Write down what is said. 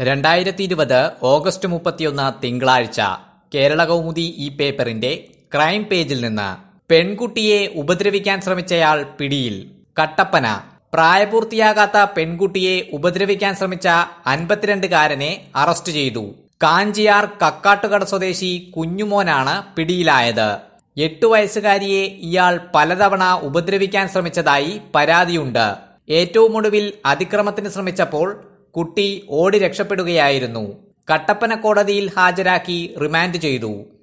രണ്ടായിരത്തി ഇരുപത് ഓഗസ്റ്റ് മുപ്പത്തിയൊന്ന് തിങ്കളാഴ്ച കേരള കൗമുദി ഈ പേപ്പറിന്റെ ക്രൈം പേജിൽ നിന്ന് പെൺകുട്ടിയെ ഉപദ്രവിക്കാൻ ശ്രമിച്ചയാൾ പിടിയിൽ കട്ടപ്പന പ്രായപൂർത്തിയാകാത്ത പെൺകുട്ടിയെ ഉപദ്രവിക്കാൻ ശ്രമിച്ച അൻപത്തിരണ്ടുകാരനെ അറസ്റ്റ് ചെയ്തു കാഞ്ചിയാർ കക്കാട്ടുകട സ്വദേശി കുഞ്ഞുമോനാണ് പിടിയിലായത് എട്ടു വയസ്സുകാരിയെ ഇയാൾ പലതവണ ഉപദ്രവിക്കാൻ ശ്രമിച്ചതായി പരാതിയുണ്ട് ഏറ്റവും ഒടുവിൽ അതിക്രമത്തിന് ശ്രമിച്ചപ്പോൾ കുട്ടി ഓടി രക്ഷപ്പെടുകയായിരുന്നു കട്ടപ്പന കോടതിയിൽ ഹാജരാക്കി റിമാൻഡ് ചെയ്തു